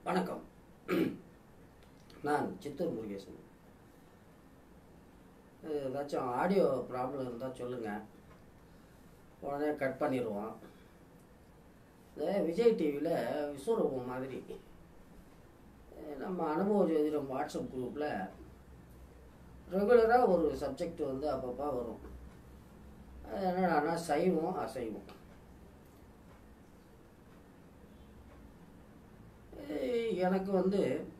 வணக்கம் நான் சித்தூர் முருகேசன் இது ஏதாச்சும் ஆடியோ ப்ராப்ளம் இருந்தால் சொல்லுங்கள் உடனே கட் பண்ணிடுவோம் இந்த விஜய் டிவியில் விஸ்வரூபம் மாதிரி அஹ் நம்ம அனுபவ ஜோதிடம் வாட்ஸ்அப் குரூப்பில் ரெகுலராக ஒரு சப்ஜெக்ட் வந்து அப்பப்போ வரும் அது என்னடான்னா சைவம் அசைவம் அஹ் எனக்கு வந்து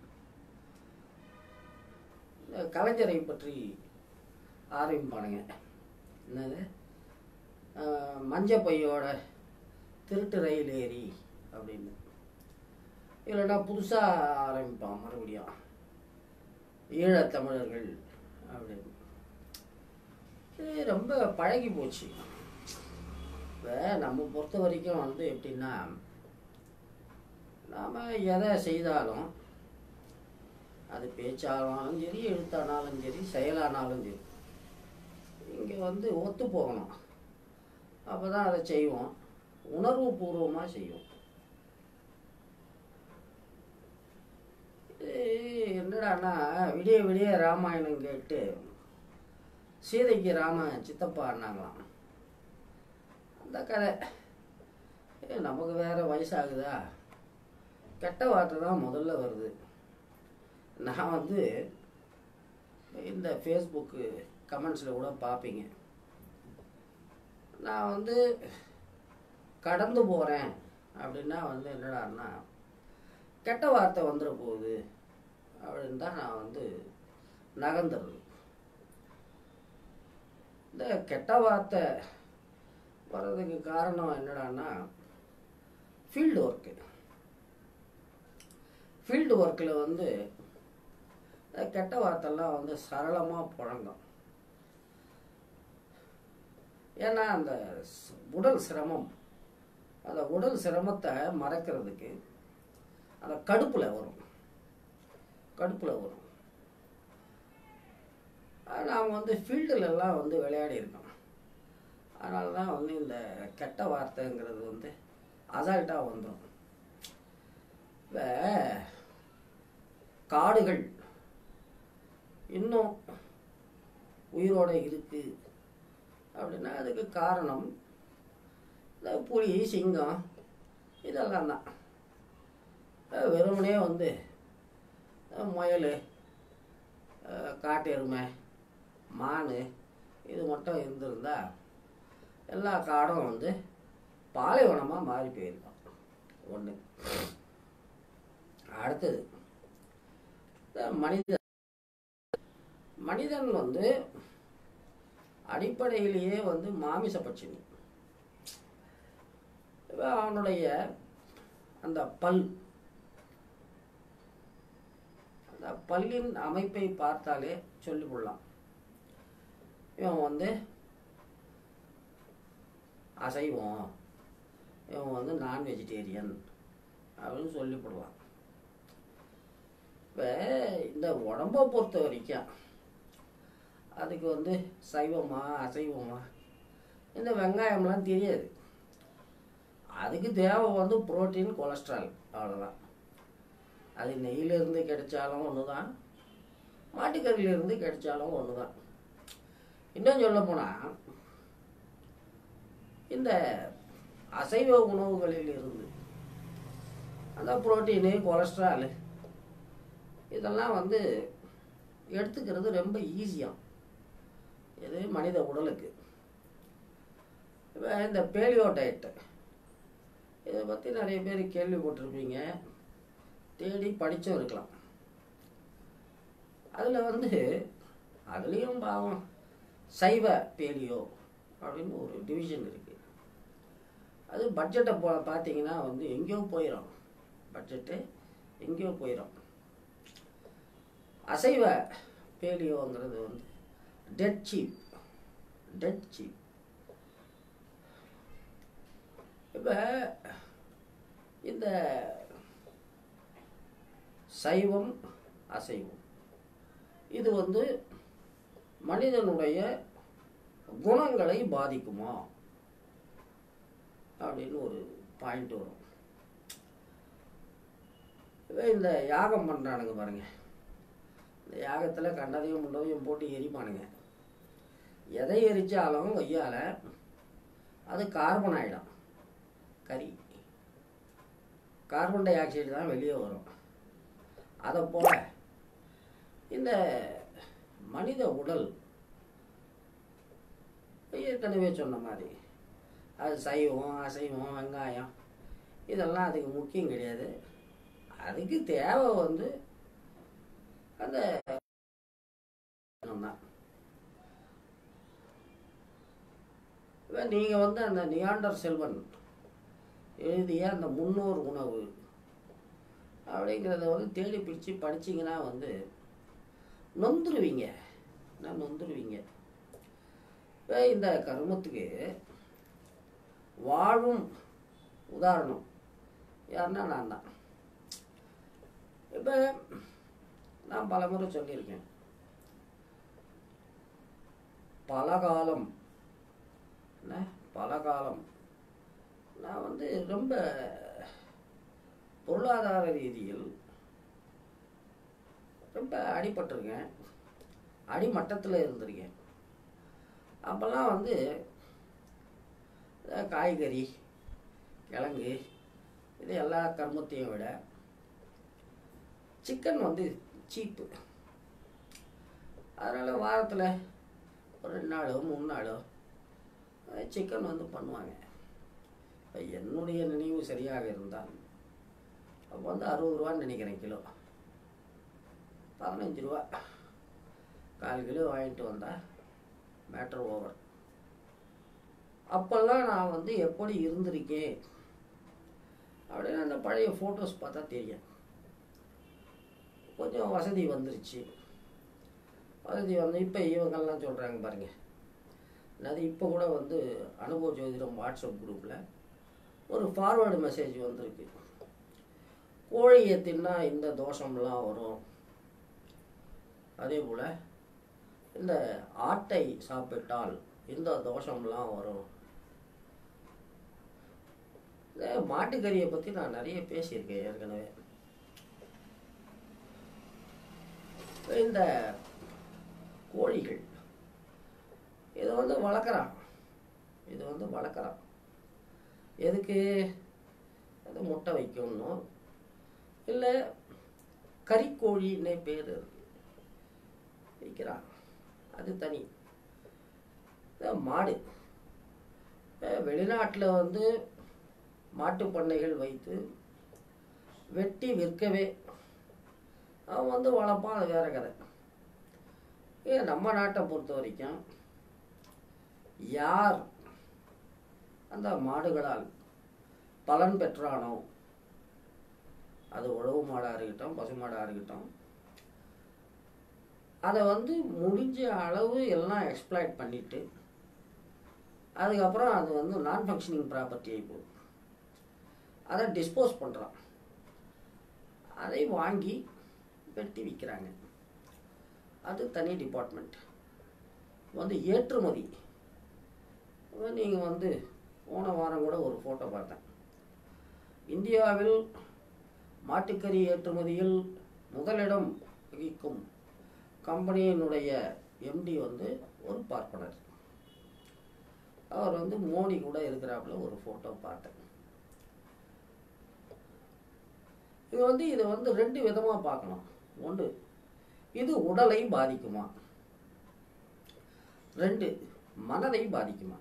இந்த கலைஞரை பற்றி ஆரம்பிப்பானுங்க என்னது அஹ் மஞ்ச பையோட திருட்டு ரயில் ஏறி அப்படின்னு இல்லைன்னா புதுசாக ஆரம்பிப்பான் மறுபடியும் ஈழத்தமிழர்கள் அப்படின்னு இது ரொம்ப பழகி போச்சு இப்போ நம்ம பொறுத்த வரைக்கும் வந்து எப்படின்னா நாம் எதை செய்தாலும் அது பேச்சானாலும் சரி எழுத்தானாலும் சரி செயலானாலும் சரி இங்கே வந்து ஒத்து போகணும் அப்போ தான் அதை செய்வோம் உணர்வு பூர்வமாக செய்வோம் இது என்னடான்னா விடிய விடிய ராமாயணம் கேட்டு சீதைக்கு ராம சித்தப்பான்னாங்களாம் அந்த கதை ஏ, நமக்கு வேற வயசாகுதா கெட்ட வார்த்தை தான் முதல்ல வருது நான் வந்து இந்த ஃபேஸ்புக்கு கமெண்ட்ஸில் கூட பார்ப்பீங்க நான் வந்து கடந்து போகிறேன் அப்படின்னா வந்து என்னடான்னா கெட்ட வார்த்தை வந்துட போகுது அப்படின்னு தான் நான் வந்து நகர்ந்துடுறது இந்த கெட்ட வார்த்தை வர்றதுக்கு காரணம் என்னடான்னா ஃபீல்டு ஒர்க்கு ஃபீல்டு ஒர்க்கில் வந்து இந்த கெட்ட வார்த்தைலாம் வந்து சரளமாக புழங்கும் ஏன்னா அந்த ஸ்- உடல் சிரமம் அந்த உடல் சிரமத்தை மறைக்கிறதுக்கு அந்த கடுப்பில் வரும் கடுப்பில் வரும் அது நாம் வந்து ஃபீல்டுலலாம் வந்து விளையாடி இருக்கோம் அதனால தான் வந்து இந்த கெட்ட வார்த்தைங்கிறது வந்து அசால்ட்டாக வந்துடும் இப்போ காடுகள் இன்னும் உயிரோட இருக்கு அப்படின்னா அதுக்கு காரணம் இந்த புலி சிங்கம் இதெல்லாம் தான் அஹ் வெறுமனே வந்து அஹ் முயல் அஹ் காட்டு எருமை மான் இது மட்டும் இருந்திருந்தா எல்லா காடும் வந்து பாலைவனமாக மாறி போயிருக்கும் ஒன்று அடுத்தது இந்த மனித மனிதன் வந்து அடிப்படையிலேயே வந்து மாமிச பட்சினி இப்ப அவனுடைய அந்த பல் அந்த பல்லின் அமைப்பை பார்த்தாலே சொல்லிவிடலாம் இவன் வந்து அசைவம் இவன் வந்து நான் வெஜிடேரியன் அப்படின்னு சொல்லிவிடலாம் இப்போ இந்த உடம்பை பொறுத்த வரைக்கும் அதுக்கு வந்து சைவமா அசைவமா இந்த வெங்காயம்லாம் தெரியாது அதுக்கு தேவை வந்து புரோட்டீன் கொலஸ்ட்ரால் அவ்வளோதான் அது நெய்யிலிருந்து கிடைச்சாலும் ஒன்று தான் மாட்டுக்கறியிலிருந்து கிடைச்சாலும் ஒன்று தான் இன்னும் சொல்ல போனால் இந்த அசைவ உணவுகளில் இருந்து அந்த புரோட்டீனு கொலஸ்ட்ராலு இதெல்லாம் வந்து எடுத்துக்கிறது ரொம்ப ஈஸியாக இது மனித உடலுக்கு இப்போ இந்த பேலியோ டயட்டு இதை பற்றி நிறைய பேர் கேள்விப்பட்டிருப்பீங்க தேடி படிச்சும் இருக்கலாம் அதில் வந்து அதுலேயும் பாவம் சைவ பேலியோ அப்படின்னு ஒரு டிவிஷன் இருக்குது அது பட்ஜெட்டை போ பார்த்தீங்கன்னா வந்து எங்கேயோ போயிடும் பட்ஜெட்டு எங்கேயோ போயிடும் அசைவ பேலியோங்கிறது வந்து டெட் சீப் டெட் சீப் இப்போ இந்த சைவம் அசைவம் இது வந்து மனிதனுடைய குணங்களை பாதிக்குமா அப்படின்னு ஒரு பாயிண்ட் வரும் இவன் இந்த யாகம் பண்ணுறானுங்க பாருங்க இந்த யாகத்தில் கண்டதையும் முண்டதையும் போட்டு எரிப்பானுங்க எதை எரிச்சாலும் கொய்யால அது கார்பன் ஆகிடும் கரி கார்பன் டை ஆக்சைடு தான் வெளியே வரும் அதை போல இந்த மனித உடல் ஏற்கனவே சொன்ன மாதிரி அது சைவம் அசைவம் வெங்காயம் இதெல்லாம் அதுக்கு முக்கியம் கிடையாது அதுக்கு தேவை வந்து அந்த தான் இப்போ நீங்கள் வந்து அந்த நியாண்டர் செல்வன் எழுதிய அந்த முன்னோர் உணவு அப்படிங்கிறத வந்து தேடி பிடிச்சு படிச்சீங்கன்னா வந்து நொந்துருவீங்க நான் நொந்துருவீங்க இப்போ இந்த கருமத்துக்கு வாழும் உதாரணம் யாருன்னா நான் தான் இப்போ நான் பல முறை சொல்லியிருக்கேன் பல காலம் என்ன பல காலம் நான் வந்து ரொம்ப பொருளாதார ரீதியில் ரொம்ப அடிபட்டிருக்கேன் அடிமட்டத்தில் இருந்திருக்கேன் அப்போல்லாம் வந்து அஹ், காய்கறி கிழங்கு இது எல்லா கர்மத்தையும் விட சிக்கன் வந்து சீப்பு அதனால் வாரத்தில் ஒரு ரெண்டு நாளோ மூணு நாளோ சிக்கன் வந்து பண்ணுவாங்க இப்போ என்னுடைய நினைவு சரியாக இருந்தால் அப்போ வந்து அறுபது ரூபான்னு நினைக்கிறேன் கிலோ பதினஞ்சு ரூபா கால் கிலோ வாங்கிட்டு வந்தால் மேட்டர் ஓவர் அப்போல்லாம் நான் வந்து எப்படி இருந்திருக்கேன் அப்படின்னு அந்த பழைய ஃபோட்டோஸ் பார்த்தா தெரியும் கொஞ்சம் வசதி வந்துருச்சு வசதி வந்து இப்போ இவங்கெல்லாம் சொல்கிறாங்க பாருங்க அது இப்போ கூட வந்து அனுபவ ஜோதிடம் வாட்ஸ்அப் குரூப்பில் ஒரு ஃபார்வேர்டு மெசேஜ் வந்திருக்கு கோழியை தின்னா இந்த தோஷம்லாம் வரும் அதே போல் இந்த ஆட்டை சாப்பிட்டால் இந்த தோஷம்லாம் வரும் இந்த மாட்டுக்கறியை பற்றி நான் நிறைய பேசியிருக்கேன் ஏற்கனவே இந்த கோழிகள் இதை வந்து வளர்க்குறான் இது வந்து வளர்க்குறான் எதுக்கு அது முட்டை வைக்கணும் இல்லை கறிக்கோழின்னே பேர் இருக்கு வைக்கிறான் அது தனி இந்த மாடு வெளிநாட்டில் வந்து மாட்டு பண்ணைகள் வைத்து வெட்டி விற்கவே அவன் வந்து வளர்ப்பான் அது வேற கதை ஏன் நம்ம நாட்டை பொறுத்த வரைக்கும் யார் அந்த மாடுகளால் பலன் பெற்றானோ அது உழவு மாடாக இருக்கட்டும் பசு மாடாக இருக்கட்டும் அதை வந்து முடிஞ்ச அளவு எல்லாம் எக்ஸ்ப்ளாய்ட் பண்ணிட்டு அதுக்கப்புறம் அது வந்து நான் ஃபங்க்ஷனிங் ப்ராப்பர்ட்டி ஆகி போகுது அதை டிஸ்போஸ் பண்ணுறான் அதை வாங்கி வெட்டி விற்கிறாங்க அது தனி டிபார்ட்மெண்ட் வந்து ஏற்றுமதி நீங்கள் வந்து போன வாரம் கூட ஒரு ஃபோட்டோ பார்த்தேன் இந்தியாவில் மாட்டுக்கறி ஏற்றுமதியில் முதலிடம் வகிக்கும் கம்பெனியினுடைய எம்டி வந்து ஒரு பார்ப்பனர் அவர் வந்து மோடி கூட இருக்கிறாப்புல ஒரு ஃபோட்டோ பார்த்தேன் இது வந்து இதை வந்து ரெண்டு விதமாக பார்க்கணும் ஒன்று இது உடலை பாதிக்குமா ரெண்டு மனதை பாதிக்குமா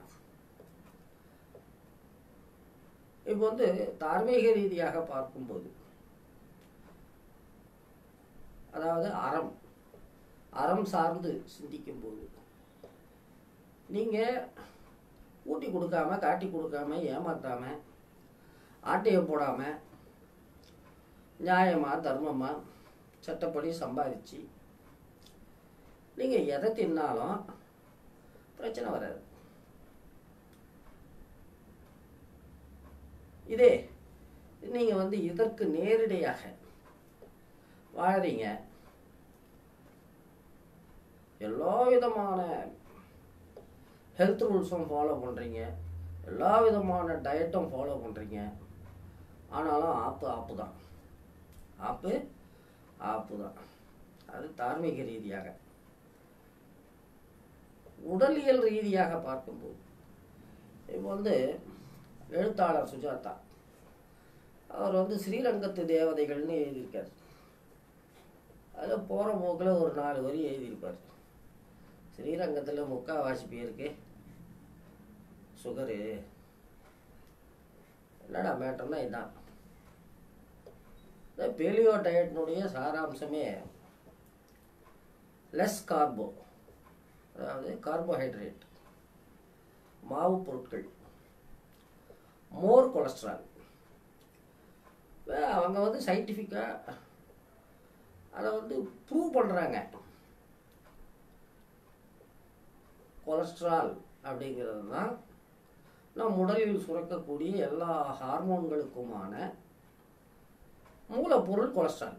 இப்போ வந்து தார்மீக ரீதியாக பார்க்கும்போது அதாவது அறம் அறம் சார்ந்து சிந்திக்கும் போது நீங்கள் ஊட்டி கொடுக்காம காட்டி கொடுக்காம ஏமாத்தாம ஆட்டையை போடாம நியாயமா தர்மமா சட்டப்படி சம்பாதிச்சு நீங்கள் எதை தின்னாலும் பிரச்சனை வராது இதே நீங்கள் வந்து இதற்கு நேரடியாக வாழறீங்க எல்லா விதமான ஹெல்த் ரூல்ஸும் ஃபாலோ பண்ணுறீங்க எல்லா விதமான டயட்டும் ஃபாலோ பண்ணுறீங்க ஆனாலும் ஆப்பு ஆப்பு தான் ஆப்பு ஆப்பு தான் அது தார்மீக ரீதியாக உடலியல் ரீதியாக பார்க்கும்போது இப்போ வந்து எழுத்தாளர் சுஜாதா அவர் வந்து ஸ்ரீரங்கத்து தேவதைகள்னு எழுதியிருக்கார் அதில் போகிற போக்கில் ஒரு நாலு வரி எழுதியிருப்பார் ஸ்ரீரங்கத்தில் முக்காவாசி பேருக்கு சுகரு என்னடா மேட்டர்னா இதான் இந்த பெலியோ டயட்னுடைய சாராம்சமே லெஸ் கார்போ அதாவது கார்போஹைட்ரேட் மாவு பொருட்கள் மோர் கொலஸ்ட்ரால் அவங்க வந்து சயின்டிஃபிக்காக அதை வந்து ப்ரூவ் பண்ணுறாங்க கொலஸ்ட்ரால் அப்படிங்கிறது தான் நம் உடலில் சுரக்கக்கூடிய எல்லா ஹார்மோன்களுக்குமான மூலப்பொருள் கொலஸ்ட்ரால்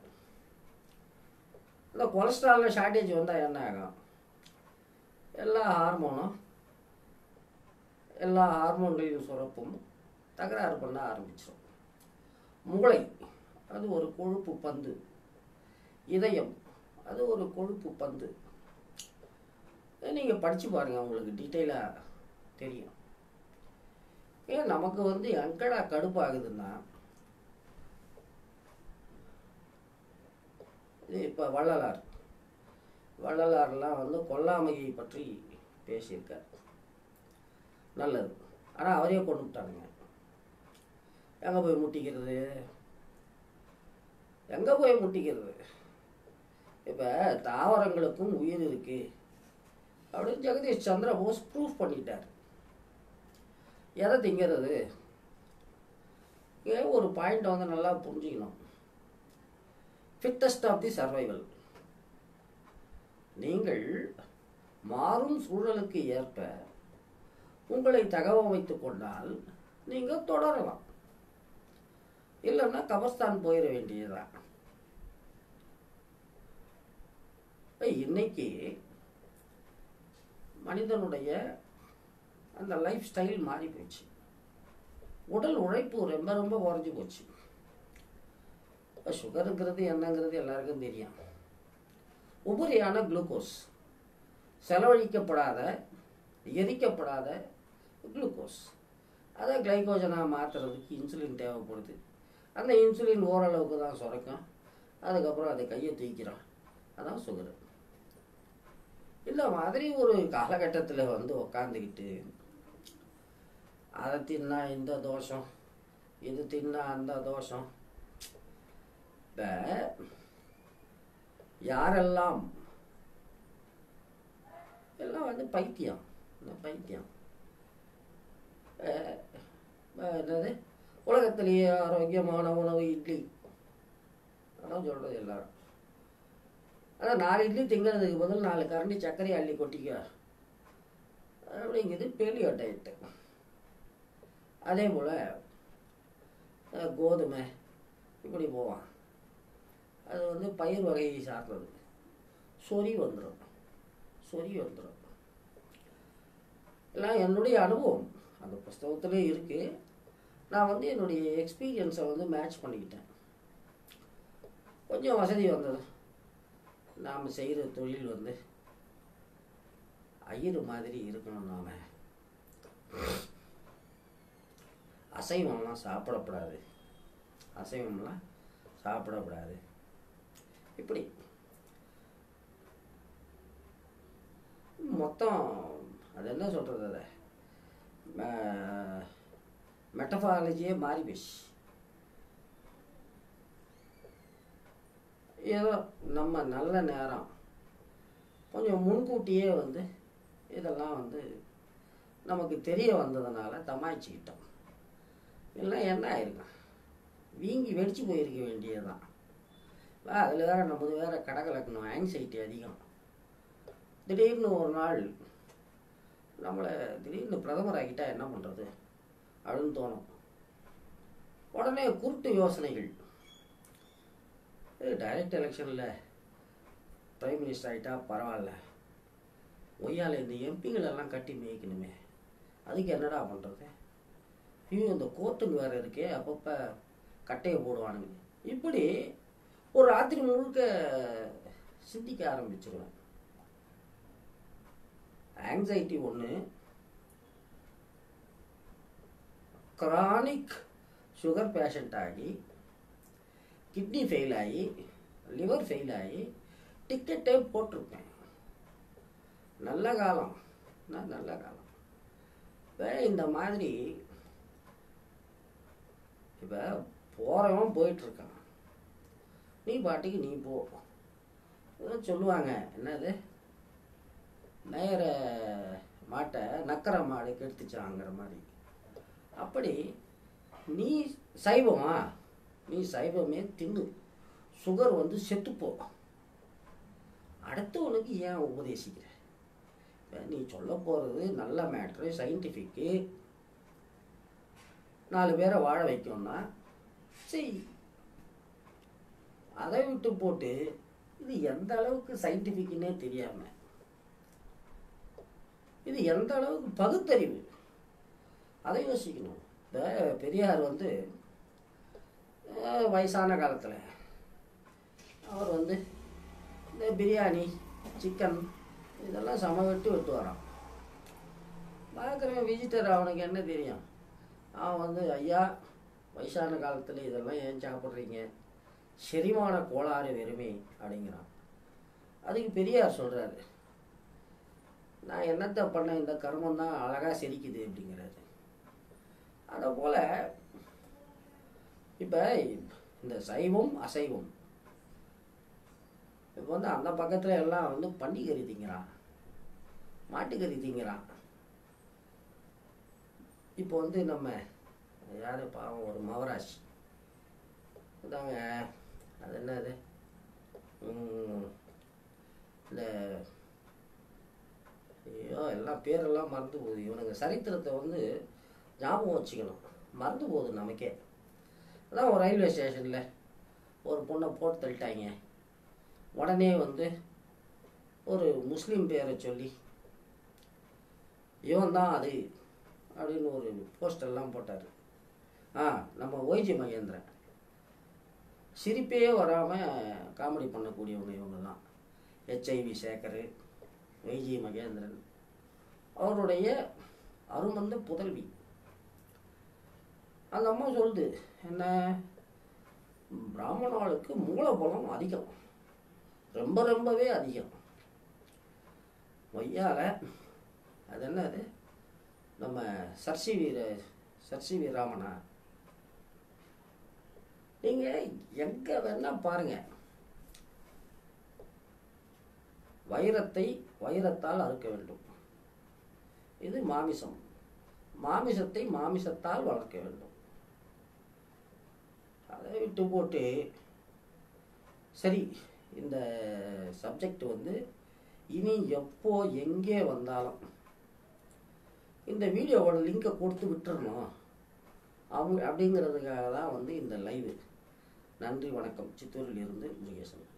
இந்த கொலஸ்ட்ராலில் ஷார்ட்டேஜ் வந்தால் என்ன ஆகும் எல்லா ஹார்மோனும் எல்லா ஹார்மோன்களின் சுரப்பும் தகராறு பண்ண ஆரம்பிச்சிடும் மூளை அது ஒரு கொழுப்பு பந்து இதயம் அது ஒரு கொழுப்பு பந்து நீங்கள் படித்து பாருங்கள் உங்களுக்கு டீட்டெயிலாக தெரியும் ஏன் நமக்கு வந்து எங்கடா கடுப்பாகுதுன்னா இது இப்போ வள்ளலார் வள்ளலார்லாம் வந்து கொல்லாமையை பற்றி பேசியிருக்கார் நல்லது ஆனால் அவரே கொண்டு விட்டானுங்க எங்கே போய் முட்டிக்கிறது எங்கே போய் முட்டிக்கிறது இப்போ தாவரங்களுக்கும் உயிர் இருக்கு அப்படின்னு ஜெகதீஷ் சந்திர போஸ் ப்ரூஃப் பண்ணிட்டார் எதை திங்கிறது ஏன் ஒரு பாயிண்ட் வந்து நல்லா புரிஞ்சுக்கணும் ஃபிட்டஸ்ட் ஆஃப் தி சர்வைவல் நீங்கள் மாறும் சூழலுக்கு ஏற்ப உங்களை தகவமைத்து கொண்டால் நீங்கள் தொடரலாம் இல்லைன்னா கபர்ஸ்தான் போயிட வேண்டியதுதான் இன்னைக்கு மனிதனுடைய அந்த லைஃப் ஸ்டைல் மாறி போச்சு உடல் உழைப்பு ரொம்ப ரொம்ப குறைஞ்சி போச்சு இப்போ சுகருங்கிறது என்னங்கிறது எல்லாருக்கும் தெரியும் உபரியான குளுக்கோஸ் செலவழிக்கப்படாத எரிக்கப்படாத குளுக்கோஸ் அதை கிளைகோஜனாக மாற்றுறதுக்கு இன்சுலின் தேவைப்படுது அந்த இன்சுலின் ஓரளவுக்கு தான் சுரக்கும் அதுக்கப்புறம் அதை கையை தூக்கிறான் அதான் சுகரு இந்த மாதிரி ஒரு காலகட்டத்தில் வந்து உக்காந்துக்கிட்டு அதை தின்னா இந்த தோஷம் இது தின்னா அந்த தோஷம் இப்போ யாரெல்லாம் எல்லாம் வந்து பைத்தியம் இந்த பைத்தியம் அஹ் அஹ் என்னது உலகத்திலேயே ஆரோக்கியமான உணவு இட்லி அதான் சொல்கிறது எல்லாரும் அதான் நாலு இட்லி திங்கிறதுக்கு பதில் நாலு கரண்டி சர்க்கரையை அள்ளி கொட்டிக்க அப்படிங்கிறது பேலியோ டயட்டு அதே போல் கோதுமை இப்படி போவான் அது வந்து பயிர் வகையை சார்ந்தது சொறி வந்துடும் சொறி வந்துடும் எல்லாம் என்னுடைய அனுபவம் அந்த புஸ்தகத்திலே இருக்குது நான் வந்து என்னுடைய எக்ஸ்பீரியன்ஸை வந்து மேட்ச் பண்ணிக்கிட்டேன் கொஞ்சம் வசதி வந்தது நாம் செய்கிற தொழில் வந்து ஐயரு மாதிரி இருக்கணும் நாம அசைவம்லாம் சாப்பிடக்கூடாது அசைவம்லாம் சாப்பிடக்கூடாது இப்படி மொத்தம் அது என்ன சொல்கிறது அதை மெட்டபாலஜியே மாறி போச்சு ஏதோ நம்ம நல்ல நேரம் கொஞ்சம் முன்கூட்டியே வந்து இதெல்லாம் வந்து நமக்கு தெரிய வந்ததுனால தமாய்ச்சிக்கிட்டோம் இல்லை என்ன ஆயிருக்கும் வீங்கி வெடிச்சு போயிருக்க வேண்டியதுதான் அதில் வேற நமது வேற கடகலக்கணும் ஆங்ஸைட்டி அதிகம் திடீர்னு ஒரு நாள் நம்மளை திடீர்னு பிரதமர் ஆகிட்டா என்ன பண்ணுறது அப்படின்னு தோணும் உடனே குருட்டு யோசனைகள் டைரக்ட் எலெக்ஷனில் பிரைம் மினிஸ்டர் ஆகிட்டா பரவாயில்ல ஒய்யால் இந்த எம்பிகள் எல்லாம் கட்டி மேய்க்கணுமே அதுக்கு என்னடா பண்ணுறது ஐயோ இந்த கோர்ட்டுங்க வேறு இருக்கே அப்பப்போ கட்டையை போடுவானுங்க இப்படி ஒரு ராத்திரி முழுக்க சிந்திக்க ஆரம்பிச்சிருவேன் ஆங்ஸைட்டி ஒன்று கிரானிக் சுகர் பேஷண்ட் ஆகி கிட்னி ஃபெயில் ஆகி லிவர் ஃபெயில் ஆகி டிக்கெட்டே போட்டிருப்பேன் நல்ல காலம் நான் நல்ல காலம் இப்போ இந்த மாதிரி இப்போ போகிறவன் போயிட்டுருக்கான் நீ பாட்டுக்கு நீ போ ஏதோ சொல்லுவாங்க என்னது நேர மாட்டை நக்கற மாடு கெடுத்துச்சாங்கிற மாதிரி அப்படி நீ சைவமா நீ சைவமே தின்னு சுகர் வந்து செத்துப்போ அடுத்தவனுக்கு ஏன் உபதேசிக்கிற இப்ப நீ சொல்ல போகிறது நல்ல மேட்ரு சயின்டிஃபிக்கு நாலு பேரை வாழ வைக்கும்னா செய் அதை விட்டு போட்டு இது எந்த அளவுக்கு சயின்டிஃபிக்னே தெரியாம இது எந்த அளவுக்கு பகுத்தறிவு அதை யோசிக்கணும் இப்போ பெரியார் வந்து அஹ், வயசான காலத்தில் அவர் வந்து இந்த பிரியாணி சிக்கன் இதெல்லாம் சம வெட்டு வெட்டுவாராம் பார்க்குறவன் விசிட்டர் அவனுக்கு என்ன தெரியும் அவன் வந்து ஐயா வயசான காலத்தில் இதெல்லாம் ஏன் சாப்பிட்றீங்க செரிமான கோளாறு வெறுமை அப்படிங்கிறான் அதுக்கு பெரியார் சொல்கிறாரு நான் என்னத்தை பண்ண இந்த கர்மம் தான் அழகாக செரிக்குது அப்படிங்கிறாரு அதை போல் இப்போ இந்த சைவம் அசைவம் இப்போ வந்து அந்த பக்கத்தில் எல்லாம் வந்து பன்னிக்கறி திங்கிறான் மாட்டுக்கறி திங்கிறான் இப்போ வந்து நம்ம யார் பாவம் ஒரு மவராஜ் இதாங்க அது என்னது ம், இந்த ஐயோ எல்லாம் பேரெல்லாம் மறந்து போகுது இவனுங்க சரித்திரத்தை வந்து ஞாபகம் வச்சுக்கணும் மறந்து போகுது நமக்கே அதான் ஒரு ரயில்வே ஸ்டேஷனில் ஒரு பொண்ணை போட்டு தள்ளிட்டாங்க உடனே வந்து ஒரு முஸ்லீம் பேரை சொல்லி இவன் தான் அது அப்படின்னு ஒரு போஸ்டர்லாம் போட்டார் ஆ நம்ம ஒய்ஜி மகேந்திரன் சிரிப்பே வராமல் காமெடி பண்ணக்கூடியவங்க இவங்க தான் ஹெச்ஐவி சேகர் ஒய்ஜி மகேந்திரன் அவருடைய அருமந்த புதல்வி அந்த அம்மா சொல்லுது என்ன பிராமணாளுக்கு மூலபலம் அதிகம் ரொம்ப ரொம்பவே அதிகம் ஒய்யால அது என்னது நம்ம சர்சி வீர சர்சி வீராமனா நீங்கள் எங்கே வேணா பாருங்க வைரத்தை வைரத்தால் அறுக்க வேண்டும் இது மாமிசம் மாமிசத்தை மாமிசத்தால் வளர்க்க வேண்டும் அதை விட்டு போட்டு சரி இந்த சப்ஜெக்ட் வந்து இனி எப்போ எங்கே வந்தாலும் இந்த வீடியோவோட லிங்கை கொடுத்து விட்டுறணும் அவங்க அப்படிங்கிறதுக்காக தான் வந்து இந்த லைவு நன்றி வணக்கம் சித்தூரில் இருந்து முருகேசன்